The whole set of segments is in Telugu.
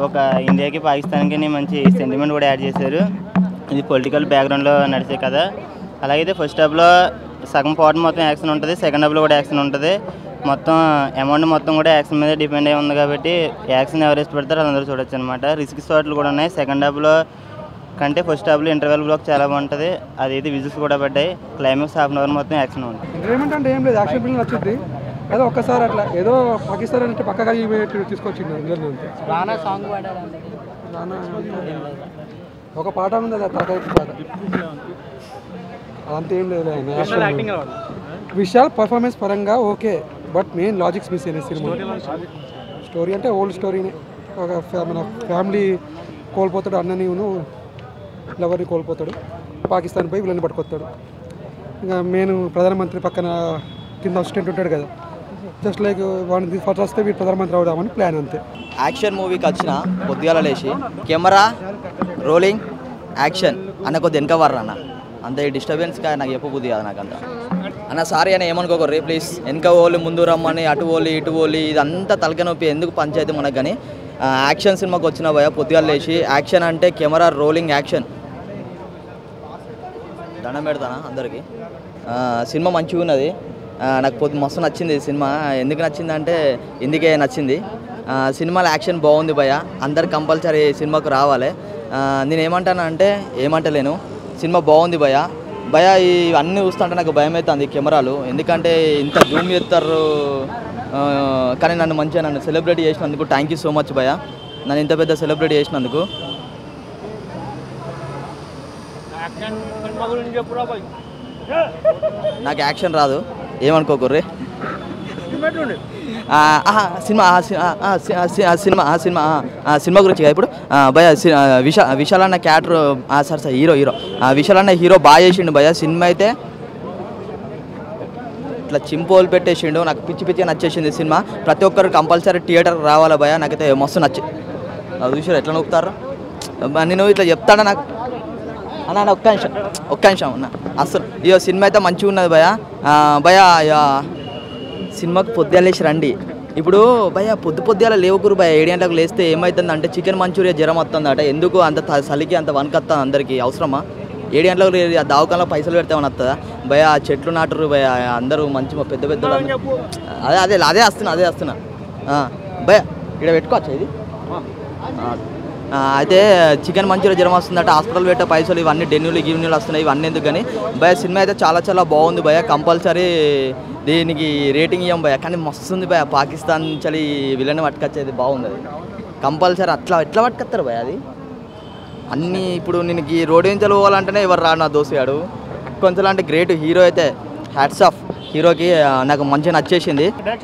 ఒక ఇండియాకి పాకిస్తాన్కి మంచి సెంటిమెంట్ కూడా యాడ్ చేశారు ఇది పొలిటికల్ బ్యాక్గ్రౌండ్లో నడిచే కదా అలాగే ఫస్ట్ హాఫ్లో సగం పాటు మొత్తం యాక్షన్ ఉంటుంది సెకండ్ హాఫ్లో కూడా యాక్షన్ ఉంటుంది మొత్తం అమౌంట్ మొత్తం కూడా యాక్షన్ మీద డిపెండ్ అయి ఉంది కాబట్టి యాక్షన్ ఎవరేసి పెడతారో అందరూ చూడొచ్చు అనమాట రిస్క్ షాట్లు కూడా ఉన్నాయి సెకండ్ హాఫ్లో కంటే ఫస్ట్ హాఫ్లో ఇంటర్వెల్ బ్లాక్ చాలా బాగుంటుంది అది అయితే విజిల్స్ కూడా పడ్డాయి క్లైమాక్స్ హాఫ్ అన్ అవర్ మొత్తం యాక్షన్ ఉంది ఎంటర్టైన్మెంట్ అంటే ఏం లేదు యాక్షన్ ఫిల్మ్ నచ్చుద్ది ఏదో ఒక్కసారి అట్లా ఏదో పాకిస్తాన్ అంటే పక్కగా తీసుకొచ్చింది అందరిని అంతే రానా సాంగ్ పాడాడు నాన్న ఒక పాట ఉంది అది తలకాయ పాట అదంతా ఏం లేదు ఆయన యాక్షన్ విశాల్ పర్ఫార్మెన్స్ పరంగా okay but main logics miss అయినాయి సినిమా స్టోరీ అంటే ఓల్డ్ స్టోరీనే ఒక ఫ్యా- మన ఫ్యామిలీ కోల్పోతాడు అన్నని లవర్ని కోల్పోతాడు పాకిస్తాన్ పోయి వీళ్ళని పట్టుకొస్తాడు ఇంకా మెయిన్ ప్రధానమంత్రి పక్కన కింద అసిస్టెంట్ ఉంటాడు కదా జస్ట్ లైక్ వాడిని ఫస్ట్ వస్తే వీడు ప్రధానమంత్రి అవుదామని ప్లాన్ అంతే యాక్షన్ మూవీకి వచ్చిన పొద్దుగాల లేచి కెమెరా రోలింగ్ యాక్షన్ అన్న కొద్ది వెనక వర్రా అన్న అంత ఈ డిస్టర్బెన్స్గా నాకు చెప్పబుద్ది కాదు నాకు అంత అన్న సారీ అని ఏమనుకోకర్రీ ప్లీజ్ వెనక ఓలి ముందు రమ్మని అటు ఓలి ఇటు ఓలి ఇదంతా తలక నొప్పి ఎందుకు పంచాయతీ మనకు కానీ ఆ, యాక్షన్ సినిమాకి వచ్చిన భయ పొద్దుగాల లేచి యాక్షన్ అంటే కెమెరా రోలింగ్ యాక్షన్ దండం పెడతానా అందరికీ ఆ, సినిమా మంచిగా ఉన్నది ఆ, నాకు పొద్దు మస్తు నచ్చింది ఈ సినిమా ఎందుకు నచ్చింది అంటే ఇందుకే నచ్చింది ఆ, సినిమాలో యాక్షన్ బాగుంది భయ అందరు కంపల్సరీ సినిమాకు రావాలి ఆ, నేను ఏమంటాను అంటే ఏమంటలేను సినిమా బాగుంది భయ భయ ఈ అన్నీ చూస్తుంటే నాకు భయం అవుతుంది ఈ కెమెరాలు ఎందుకంటే ఇంత జూమ్ చేస్తారు ఆ, కానీ నన్ను మంచిగా నన్ను సెలబ్రేట్ చేసినందుకు థ్యాంక్ యూ సో మచ్ భయ నన్ను ఇంత పెద్ద సెలబ్రేట్ చేసినందుకు నాకు యాక్షన్ రాదు ఏమనుకోకుర్రి ఆ, ఆహా, సినిమా ఆ, సి- ఆ, ఆ, సి- ఆ, సి- ఆ, సినిమా ఆ, సినిమా ఆ, ఆ, సినిమా గురించి కదా ఇప్పుడు ఆ, భయ సి- ఆ, విశా విశాల్ అన్న క్యాటర్ సార్ సార్ హీరో హీరో ఆ, విశాల్ అన్న హీరో బాగా చేసిండు భయ సినిమా అయితే ఇట్లా చింపోలు పెట్టేసిండు నాకు పిచ్చి పిచ్చిగా నచ్చేసింది సినిమా ప్రతి ఒక్కరు కంపల్సరీ థియేటర్ రావాలా భయ నాకైతే మస్తు నచ్చి అది చూసారు ఎట్లా నొక్కుతారు అబ్బా, నేను ఇట్లా చెప్తాడా నాకు అన్న అన్న, ఒక్క నిమిషం ఒక్క నిమిషం అన్న అసలు ఇయో సినిమా అయితే మంచిగా ఉన్నది భయ ఆ, భయ యా, సినిమాకి పొద్దులేసి రండి ఇప్పుడు భయ పొద్దు పొద్దుల లేవకూరు భయ ఏడు గంటలకు లేస్తే ఏమవుతుంది అంటే చికెన్ మంచూరియా జ్వరం వస్తుందట ఎందుకు అంత త- చలికి అంత వణుకొస్తుంది అందరికి అవసరమా ఏడు గంటలకు లే- ఆ దావకాలంలో పైసలు పెడితే వస్తుందా భయ ఆ చెట్లు నాటురు భయ అందరూ మంచి మా పెద్ద పెద్ద వాళ్ళు- అదే అదే అదే వస్తున్నా అదే వస్తున్నా ఆ, భయ ఇక్కడ పెట్టుకోవచ్చా ఇది ఆ, ఆ, అయితే చికెన్ మంచూరియా జ్వరం వస్తుందట హాస్పిటల్ పెట్టే పైసలు ఇవన్నీ డెన్యూలు గిన్నెలు వస్తున్నాయి ఇవన్నీ ఎందుకు కానీ భయ సినిమా అయితే చాలా చాలా బాగుంది భయ కంపల్సరీ దీనికి రేటింగ్ ఇవ్వం భయ కానీ మస్తు ఉంది భయ పాకిస్తాన్ చలి విలన్ పట్టుకొచ్చేది బాగుంది అది కంపల్సరీ అట్లా ఎట్లా పట్టుకొస్తారు భయ అది అన్నీ ఇప్పుడు నేను ఈ రోడ్ నుంచి పోవాలంటేనే ఎవరు రాడు నా దోసిగాడు కొంచెం అంటే గ్రేట్ హీరో అయితే హ్యాట్స్ ఆఫ్ హీరోకి ఆ, నాకు మంచిగా నచ్చేసింది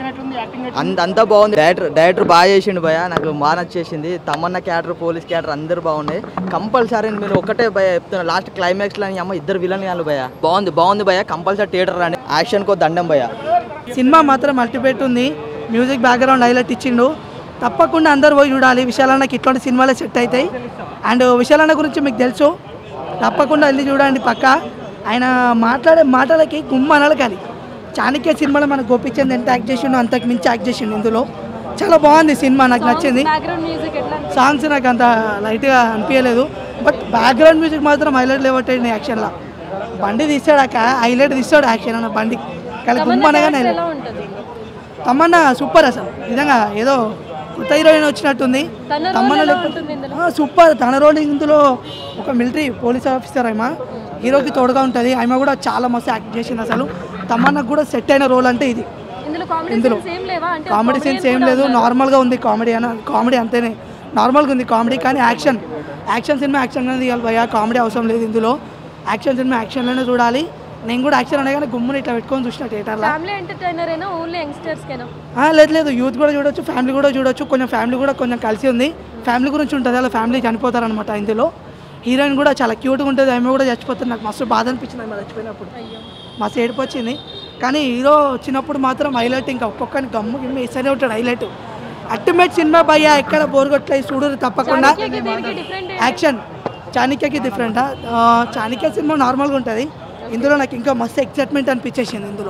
అంత అంతా బాగుంది డైరెక్టర్ డైరెక్టర్ బాగా చేసిండు భయ నాకు బాగా నచ్చేసింది తమన్న క్యాటర్ పోలీస్ క్యాటర్ అందరు బాగున్నాయి కంపల్సరీ మీరు ఒకటే భయ చెప్తున్నా లాస్ట్ క్లైమాక్స్ లో అమ్మ ఇద్దరు విలన్ కాదు భయ బాగుంది బాగుంది భయ కంపల్సరీ థియేటర్ రండి యాక్షన్ కో దండం భయ సినిమా మాత్రం మల్టిపేట్ ఉంది మ్యూజిక్ బ్యాక్గ్రౌండ్ హైలైట్ ఇచ్చిండు తప్పకుండా అందరు పోయి చూడాలి విశాలన్నకి ఇట్లాంటి సినిమాలే సెట్ అవుతాయి అండ్ విశాలన్న గురించి మీకు తెలుసు తప్పకుండా వెళ్ళి చూడండి పక్క ఆయన మాట్లాడే మాటలకి గుమ్మ అనలకాలి చాణక్య సినిమాలో మనకు గోపిచంద్ ఎంత యాక్ట్ చేసిండో అంతకు మించి యాక్ట్ చేసిండు ఇందులో చాలా బాగుంది సినిమా నాకు నచ్చింది బ్యాక్గ్రౌండ్ మ్యూజిక్ ఎట్లా సాంగ్స్ నాకు అంత లైట్గా అనిపించలేదు బట్ బ్యాక్గ్రౌండ్ మ్యూజిక్ మాత్రం హైలైట్ లేవట్టాయి యాక్షన్లో బండి తీసాడాక హైలైట్ తీస్తాడు యాక్షన్ అన్న బండి కానీ గుమ్మనగానే ఎలా హైలైట్ ఉంటుంది తమన్నా సూపర్ అసలు నిజంగా ఏదో కొత్త హీరోయిన్ వచ్చినట్టుంది తన role తమన్నా ఎలా లేకపోతే- ఉంటుంది ఇందులో? ఆ, సూపర్ తన రోల్ ఇందులో ఒక మిలిటరీ పోలీస్ ఆఫీసర్ ఆమె హీరోకి తోడుగా ఉంటుంది ఆమె కూడా చాలా మస్తు యాక్ట్ చేసింది అసలు తమన్నాకు కూడా సెట్ అయిన రోల్ అంటే ఇది ఇందులో కామెడీ ఇందులో సీన్స్ ఏం లేవా అంటే కామెడీ సీన్స్ ఏం లేదు నార్మల్గా ఉంది కామెడీ అని కామెడీ అంతేనే నార్మల్గా ఉంది కామెడీ కానీ యాక్షన్ యాక్షన్ సినిమా యాక్షన్ తీయాలి భయ కామెడీ అవసరం లేదు ఇందులో యాక్షన్ సినిమా యాక్షన్లోనే చూడాలి నేను కూడా యాక్షన్ అనగానే గుమ్ముని ఇట్లా పెట్టుకొని చూసిన థియేటర్లో ఫ్యామిలీ ఎంటర్టైనర్ అయినా ఓన్లీ యంగ్స్టర్స్ కేనా ఆ, లేదు లేదు యూత్ కూడా చూడొచ్చు ఫ్యామిలీ కూడా చూడొచ్చు కొంచెం ఫ్యామిలీ కూడా కొంచెం కలిసి ఉంది ఫ్యామిలీ గురించి ఉంటుంది అలా ఫ్యామిలీ చనిపోతారనమాట ఇందులో హీరోయిన్ కూడా చాలా క్యూట్గా ఉంటుంది ఆమె కూడా చచ్చిపోతుంది నాకు మస్తు బాధ అనిపించింది ఆమె చచ్చిపోయినప్పుడు మస్తు ఏడుపు వచ్చింది కానీ హీరో వచ్చినప్పుడు మాత్రం హైలైట్ ఇంకా ఒక్కొక్కరిని గమ్ము గిమ్మ వేస్తూనే ఉంటాడు హైలైట్ అల్టిమేట్ సినిమా భయ్యా ఎక్కడ బోరుగొట్లయి చూడరు తప్పకుండా చాణక్యకి దీనికి different ఏంటి? యాక్షన్ చాణక్యకి డిఫరెంట్ చాణక్య సినిమా నార్మల్గా ఉంటుంది ఇందులో నాకు ఇంకా మస్తు ఎక్సైట్మెంట్ అనిపించేసింది ఇందులో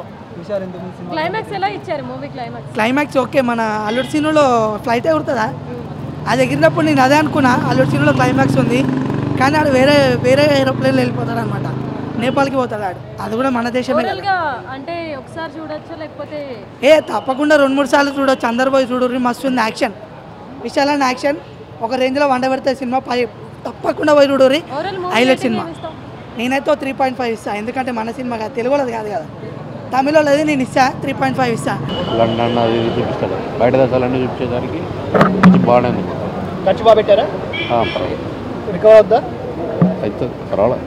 క్లైమాక్స్ ఎలా ఇచ్చారు మూవీ క్లైమాక్స్ క్లైమాక్స్ ఓకే మన అల్లుడు సీనులో ఫ్లైట్ ఎగురుతుందా అది ఎగిరినప్పుడు నేను అదే అనుకున్నా అల్లుడు సినిమాలో క్లైమాక్స్ ఉంది కానీ ఆడు వేరే వేరే ఏరోప్లేన్లో వెళ్ళిపోతాడు అనమాట నేపాల్కి పోతాడు ఆడు అది కూడా మన దేశమే ఓవరాల్ కదా గా అంటే ఒకసారి చూడొచ్చా లేకపోతే ఏ తప్పకుండా రెండు మూడు సార్లు చూడొచ్చు అందరు పోయి చూడరు మస్తు ఉంది యాక్షన్ విశాలైన యాక్షన్ ఒక రేంజ్లో వండ పెడితే సినిమా పై తప్పకుండా పోయి చూడరు ఓవరాల్ హైలైట్ మూవీ సినిమా నేనైతే త్రీ పాయింట్ ఫైవ్ ఇస్తాను ఎందుకంటే మన సినిమా కాదు తెలుగులో కాదు కదా తమిళలో లేదు నేను ఇస్తా త్రీ పాయింట్ ఫైవ్ ఇస్తా లండన్ అది ఇది చూపిస్తాడు బయట దేశాలన్నీ చూపించేదానికి కొంచెం బాగానే ఉంది ఖర్చు బాగా పెట్టారా ఆ, పర్వాలేదు రికవర్ అవుద్దా అయితే పర్వాలేదు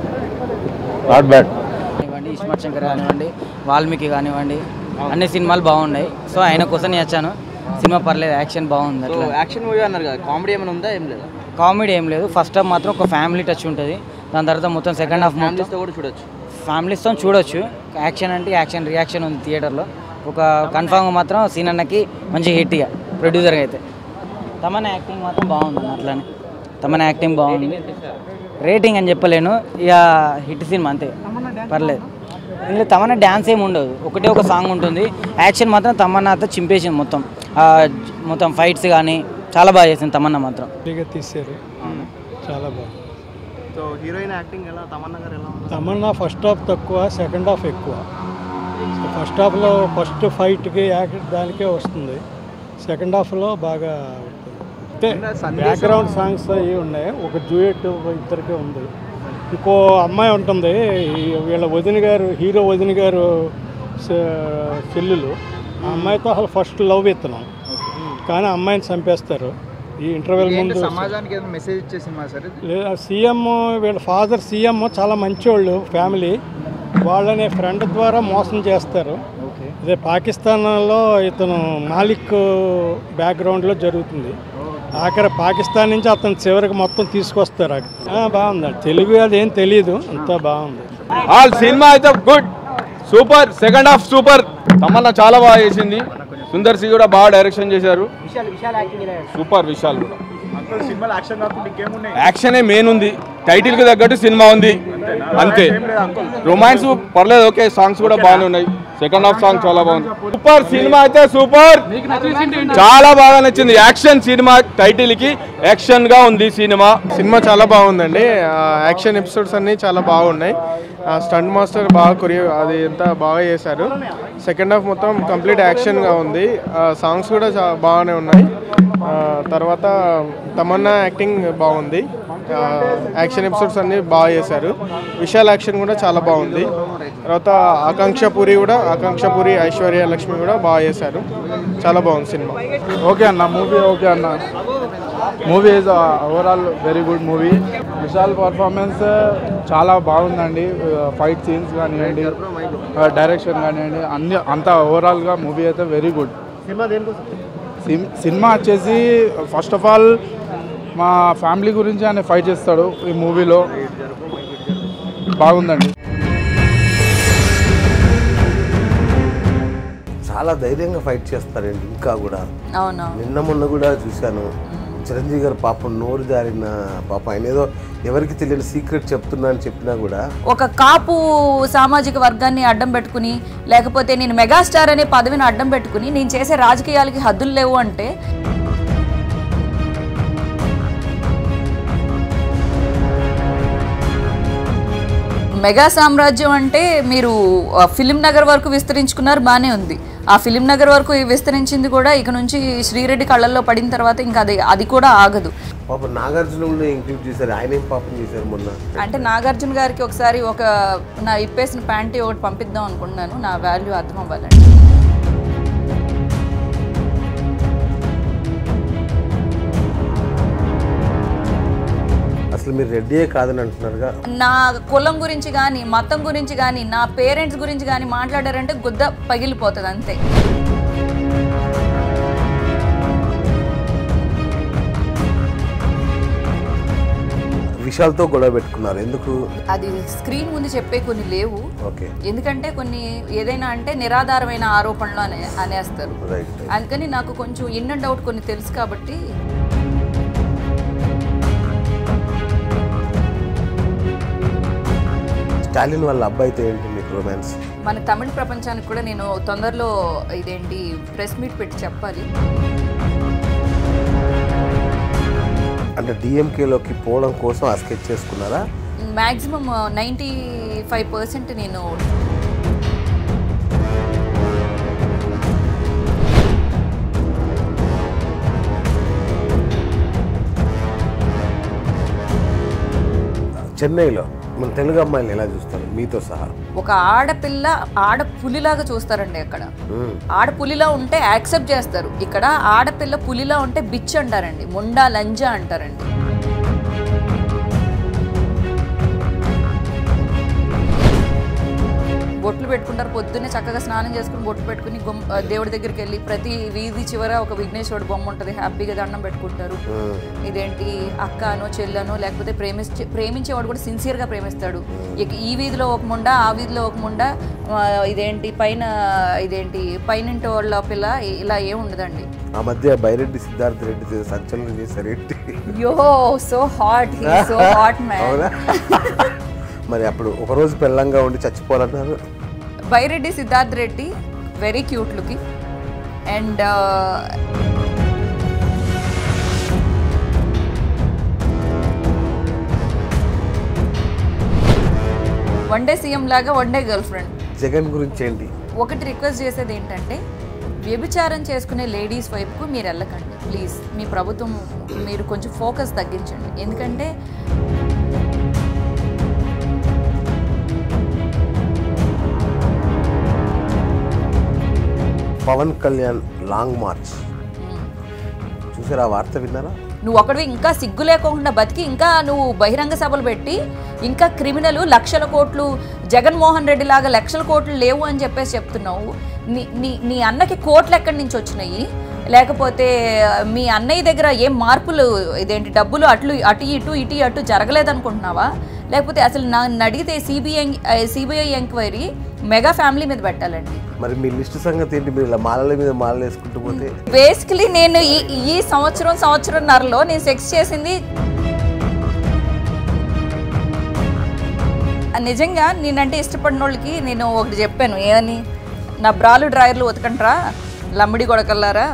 నాట్ బ్యాడ్ కానివ్వండి ఇస్మార్ట్ శంకర్ కానివ్వండి వాల్మీకి కానివ్వండి అన్ని సినిమాలు బాగున్నాయి సో ఆయన కోసం నేను వచ్చాను సినిమా పర్లేదు యాక్షన్ బాగుంది సో అట్లా యాక్షన్ మూవీ అన్నారు కదా కామెడీ ఏమైనా ఉందా ఏం లేదా కామెడీ ఏం లేదు ఫస్ట్ హాఫ్ మాత్రం ఒక ఫ్యామిలీ టచ్ ఉంటుంది దాని తర్వాత మొత్తం సెకండ్ హాఫ్ మొత్తం ఫ్యామిలీస్తో కూడా చూడొచ్చు ఫ్యామిలీస్తో చూడొచ్చు యాక్షన్ అంటే యాక్షన్ రియాక్షన్ ఉంది థియేటర్లో ఒక కన్ఫామ్గా మాత్రం సీన్ అన్నకి మంచి హిట్ ఇక ప్రొడ్యూసర్గా అయితే తమన యాక్టింగ్ మాత్రం బాగుంది అన్న అట్లానే తమన యాక్టింగ్ బాగుంది రేటింగ్ అని చెప్పలేను ఇక హిట్ సినిమా అంతే పర్లేదు ఇందులో తమన డ్యాన్స్ ఏమి ఉండదు ఒకటే ఒక సాంగ్ ఉంటుంది యాక్షన్ మాత్రం తమన్నాతో చింపేసింది మొత్తం ఆ జ- మొత్తం ఫైట్స్ కానీ చాలా బాగా చేసింది తమన్నా మాత్రం ఫ్రీగా తీశారు చాలా బాగుంది సో హీరోయిన్ యాక్టింగ్ ఎలా తమన్నా గారు ఎలా ఉంది తమన్నా ఫస్ట్ హాఫ్ తక్కువ సెకండ్ హాఫ్ ఎక్కువ ఫస్ట్ హాఫ్లో ఫస్ట్ ఫైట్కి యాక్ట్ దానికే వస్తుంది సెకండ్ హాఫ్లో బాగా అంటే బ్యాక్గ్రౌండ్ సాంగ్స్ అవి ఉన్నాయి ఒక డ్యూయట్ ఇద్దరికే ఉంది ఇంకో అమ్మాయి ఉంటుంది ఈ వీళ్ళ వదిన గారు హీరో వదిన గారు చె- చెల్లెలు ఆ అమ్మాయితో అసలు ఫస్ట్ లవ్ ఇస్తున్నాం కానీ ఆ అమ్మాయిని చంపేస్తారు ఈ ఇంటర్వెల్ ముందు సమాజానికి ఏదైనా మెసేజ్ ఇచ్చే సినిమా సార్ ఇది? లేదా సీఎం వీళ్ళ ఫాదర్ సీఎం చాలా మంచోళ్ళు ఫ్యామిలీ వాళ్ళని ఫ్రెండ్ ద్వారా మోసం చేస్తారు అదే పాకిస్తాన్లో ఇతను మాలిక్ బ్యాక్గ్రౌండ్లో జరుగుతుంది ఆఖరి పాకిస్తాన్ నుంచి అతను చివరికి మొత్తం తీసుకొస్తారు అక్కడ. ఆ, బాగుందండి తెలుగు అదేం తెలియదు అంతా బాగుంది ఆల్ సినిమా అయితే good super second half super Tamannaah చాలా బాగా చేసింది సుందర్ సి కూడా బాగా డైరెక్షన్ చేశారు సూపర్ విశాల్ కూడా యాక్షనే మెయిన్ ఉంది టైటిల్ కి తగ్గట్టు సినిమా ఉంది అంతే రొమాన్స్ పర్లేదు ఓకే సాంగ్స్ కూడా బాగానే ఉన్నాయి సెకండ్ హాఫ్ సాంగ్ చాలా బాగుంది సూపర్ సినిమా అయితే సూపర్ చాలా బాగా నచ్చింది యాక్షన్ సినిమా టైటిల్ కి యాక్షన్ గా ఉంది సినిమా సినిమా చాలా బాగుందండి ఆ, యాక్షన్ ఎపిసోడ్స్ అన్నీ చాలా బాగున్నాయి ఆ, స్టంట్ మాస్టర్ బాగా కొరియో అది ఎంత బాగా చేశారు సెకండ్ హాఫ్ మొత్తం కంప్లీట్ యాక్షన్గా ఉంది ఆ, సాంగ్స్ కూడా చా బాగానే ఉన్నాయి ఆ, తర్వాత తమన్నా యాక్టింగ్ బాగుంది ఆ, యాక్షన్ ఎపిసోడ్స్ అన్నీ బాగా చేశారు విశాల్ యాక్షన్ కూడా చాలా బాగుంది తర్వాత ఆకాంక్ష పూరి కూడా ఆకాంక్ష పూరి ఐశ్వర్య లక్ష్మి కూడా బాగా చేశారు చాలా బాగుంది సినిమా ఓకే అన్న మూవీ ఓకే అన్న movie is overall very good movie Vishal performance చాలా బాగుందండి ఫైట్ సీన్స్ కానివ్వండి డైరెక్షన్ కానివ్వండి అన్ని అంతా ఓవరాల్గా మూవీ అయితే వెరీ గుడ్ సిమ్- సినిమా వచ్చేసి ఫస్ట్ ఆఫ్ ఆల్ మా ఫ్యామిలీ గురించి ఆయన ఫైట్ చేస్తాడు ఈ మూవీలో బాగుందండి చాలా ధైర్యంగా ఫైట్ చేస్తారండి ఇంకా కూడా అవును నిన్న మొన్న కూడా చూశాను చిరంజీవి గారు పాపం నోరు జారిన పాప ఆయన ఏదో ఎవరికి తెలియని సీక్రెట్ చెప్తున్నా అని చెప్పినా కూడా ఒక కాపు సామాజిక వర్గాన్ని అడ్డం పెట్టుకుని లేకపోతే నేను మెగాస్టార్ అనే పదవిని అడ్డం పెట్టుకుని నేను చేసే రాజకీయాలకి హద్దులు లేవు అంటే మెగా సామ్రాజ్యం అంటే మీరు ఆ, ఫిలిం నగర్ వరకు విస్తరించుకున్నారు బాగానే ఉంది ఆ ఫిలిం నగర్ వరకు విస్తరించింది కూడా ఇక నుంచి శ్రీరెడ్డి కళ్ళల్లో పడిన తర్వాత ఇంకా అది అది కూడా ఆగదు పాపం నాగార్జున కూడా ఇంక్లూడ్ చేశారు ఆయన ఏం పాపం చేశారు మొన్న అంటే నాగార్జున గారికి ఒకసారి ఒక నా ఇప్పేసిన ప్యాంటీ ఒకటి పంపిద్దాం అనుకుంటున్నాను నా వాల్యూ అర్థం అవ్వాలండి అసలు మీరు రెడ్డియే కాదని అంటున్నారుగా నా కులం గురించి కానీ మతం గురించి కానీ నా పేరెంట్స్ గురించి కానీ మాట్లాడారంటే గుద్ద పగిలిపోతుంది అంతే విశాల్తో గొడవ పెట్టుకున్నారు ఎందుకు అది స్క్రీన్ ముందు చెప్పే కొన్ని లేవు ఓకే ఎందుకంటే కొన్ని ఏదైనా అంటే నిరాధారమైన ఆరోపణలు అనే అనేస్తారు రైట్ అందుకని నాకు కొంచెం ఇన్ అండ్ అవుట్ కొన్ని తెలుసు కాబట్టి స్టాలిన్ వాళ్ళ అబ్బాయితో ఏంటి మీకు రొమాన్స్ మన తమిళ ప్రపంచానికి కూడా నేను తొందరలో ఇదేంటి ప్రెస్ మీట్ పెట్టి చెప్పాలి అంటే డిఎంకేలోకి పోవడం కోసం ఆ స్కెచ్ చేసుకున్నారా మ్యాక్సిమం నైంటీ ఫైవ్ పర్సెంట్ నేను చెన్నైలో మన తెలుగు అమ్మాయిలు ఎలా చూస్తారు మీతో సహా ఒక ఆడపిల్ల ఆడ పులిలాగా చూస్తారండి అక్కడ మ్మ్. ఆడ పులిలా ఉంటే యాక్సెప్ట్ చేస్తారు ఇక్కడ ఆడపిల్ల పులిలా ఉంటే బిచ్ అంటారండి ముండా లంజా అంటారండి బొట్లు పెట్టుకుంటారు పొద్దున్నే చక్కగా స్నానం చేసుకుని బొట్లు పెట్టుకుని గుమ్ ఆ, దేవుడి దగ్గరికి వెళ్ళి ప్రతి వీధి చివర ఒక విఘ్నేశ్వరుడు బొమ్మ ఉంటుంది హ్యాపీగా దండం పెట్టుకుంటారు ఇదేంటి అక్కనో చెల్లనో లేకపోతే ప్రేమించే ప్రేమించేవాడు కూడా సిన్సియర్గా ప్రేమిస్తాడు ఇక ఈ వీధిలో ఒక ముండ ఆ వీధిలో ఒక ముండ ఆ, ఇదేంటి పైన ఇదేంటి పైనింటి వాళ్ళ పిల్ల ఇలా ఏం ఉండదండి ఆ మధ్య బైరెడ్డి సిద్ధార్థ రెడ్డి సంచలనం చేశారు ఏంటి yo so hot he so hot man అవునా మరి అప్పుడు ఒక రోజు పెళ్ళంగా ఉండి చచ్చిపోవాలన్నారు Byreddy Siddharth Reddy very cute looking and one day CM లాగా one day girlfriend Jagan గురించి ఏంటి ఒకటి రిక్వెస్ట్ చేసేది ఏంటంటే వ్యభిచారం చేసుకునే లేడీస్ వైపుకు మీరు వెళ్ళకండి ప్లీజ్ మీ ప్రభుత్వం మీరు కొంచెం ఫోకస్ తగ్గించండి ఎందుకంటే పవన్ కళ్యాణ్ లాంగ్ మార్చ్ చూసారా ఆ వార్త విన్నారా నువ్వు ఒకటి ఇంకా సిగ్గు లేకుండా బతికి ఇంకా నువ్వు బహిరంగ సభలు పెట్టి ఇంకా క్రిమినల్ లక్షల కోట్లు జగన్మోహన్ రెడ్డి లాగా లక్షల కోట్లు లేవు అని చెప్పేసి చెప్తున్నావు నీ నీ నీ అన్నకి కోట్లు ఎక్కడి నుంచి వచ్చినాయి లేకపోతే మీ అన్నయ్య దగ్గర ఏం మార్పులు ఇదేంటి డబ్బులు అట్లు అటు ఇటు ఇటు అటు జరగలేదనుకుంటున్నావా లేకపోతే అసలు నన్ను అడిగితే CBI CBI enquiry mega family మీద పెట్టాలండి మరి మీ లిస్ట్ సంగతి ఏంటి మీరు ఇలా మాలల మీద మాలలు వేసుకుంటూ పోతే బేసికలీ నేను ఈ ఈ సంవత్సరం సంవత్సరంన్నరలో నేను సెక్స్ చేసింది నిజంగా నేనంటే ఇష్టపడిన వాళ్ళకి నేను ఒకటి చెప్పాను ఏమని నా బ్రాలు డ్రాయర్లు ఉతకంట్రా లమ్మిడి కొడకల్లారా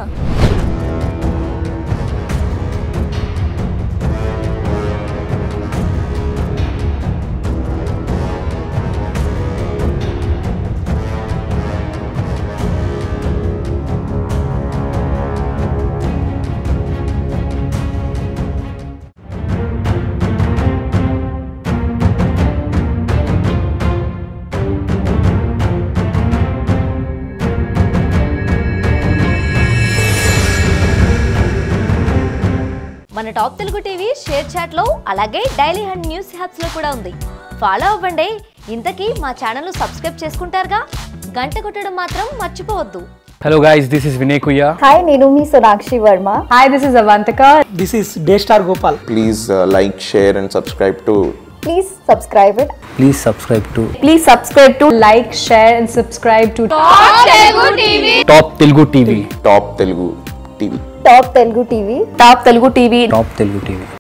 మన టాప్ తెలుగు టీవీ షేర్ చాట్లో అలాగే డైలీ హండ్ న్యూస్ హ్యాప్స్ లో కూడా ఉంది ఫాలో అవ్వండి ఇంతకీ మా ఛానల్ సబ్స్క్రైబ్ చేసుకుంటారుగా గంట కొట్టడం మాత్రం మర్చిపోవద్దు Hello guys, this is Vinay Kuya. Hi నేను మీ Sonakshi Varma hi this is Avantika this is day star Gopal Please uh, like, share, and subscribe to please subscribe it Please subscribe to please subscribe to like share and subscribe to Top Telugu TV. Top Telugu TV. Top Telugu TV top Telugu TV Top Telugu TV.